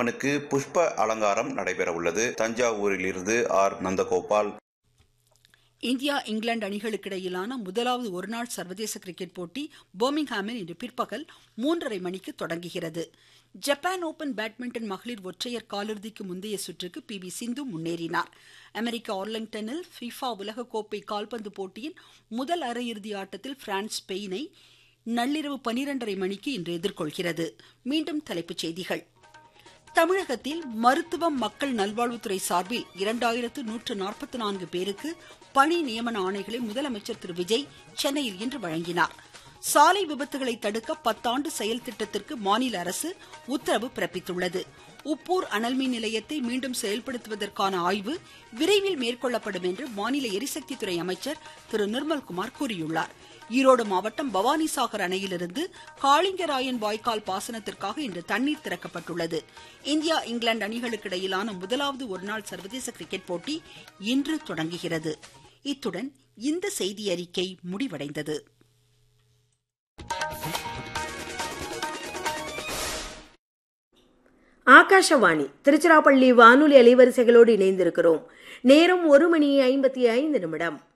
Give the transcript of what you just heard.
மாரியம்மனுக்கு புஷ்ப அலங்காரம் நடைபெறவுள்ளது தஞ்சாவூரிலிருந்து ஆர் நந்தகோபால் இந்தியா இங்கிலாந்து அணிகளுக்கு இடையிலான முதலாவது ஒருநாள் சர்வதேச கிரிக்கெட் போட்டி பர்மிங்ஹாமில் இன்று பிற்பகல் மூன்றரை மணிக்கு தொடங்குகிறது ஜப்பான் ஓபன் பேட்மிண்டன் மகளிர் ஒற்றையர் காலிறுதிக்கு முந்தைய சுற்றுக்கு பி வி சிந்து முன்னேறினார் அமெரிக்க ஆர்லிங்டனில் ஃபிஃபா உலகக்கோப்பை கால்பந்து போட்டியின் முதல் அரையிறுதி ஆட்டத்தில் பிரான்ஸ் ஸ்பெயினை நள்ளிரவு பனிரெண்டரை மணிக்கு இன்று எதிர்கொள்கிறது மீண்டும் தலைப்புச் செய்திகள் தமிழகத்தில் மருத்துவம் மக்கள் நல்வாழ்வுத்துறை சார்பில் இரண்டாயிரத்து நூற்று நாற்பத்தி நான்கு பேருக்கு பணி நியமன ஆணைகளை முதலமைச்சர் திரு விஜய் சென்னையில் இன்று வழங்கினார் சாலை விபத்துகளை தடுக்க பத்தாண்டு செயல் திட்டத்திற்கு மாநில அரசு உத்தரவு பிறப்பித்துள்ளது உப்பூர் அனல்மின் நிலையத்தை மீண்டும் செயல்படுத்துவதற்கான ஆய்வு விரைவில் மேற்கொள்ளப்படும் என்று மாநில எரிசக்தித்துறை அமைச்சர் திரு நிர்மல்குமார் கூறியுள்ளார் ஈரோடு மாவட்டம் பவானிசாகர் அணையிலிருந்து காளிங்கராயன் வாய்க்கால் பாசனத்திற்காக இன்று தண்ணீர் திறக்கப்பட்டுள்ளது இந்தியா இங்கிலாந்து அணிகளுக்கு இடையிலான முதலாவது ஒருநாள் சர்வதேச கிரிக்கெட் போட்டி இன்று தொடங்குகிறது இத்துடன் இந்த செய்தி அறிக்கை முடிவடைந்தது ஆகாஷவாணி திருச்சிராப்பள்ளி வானொலி அலைவரிசைகளோடு இணைந்திருக்கிறோம் நேரம் ஒரு மணி ஐம்பத்தி ஐந்து நிமிடம்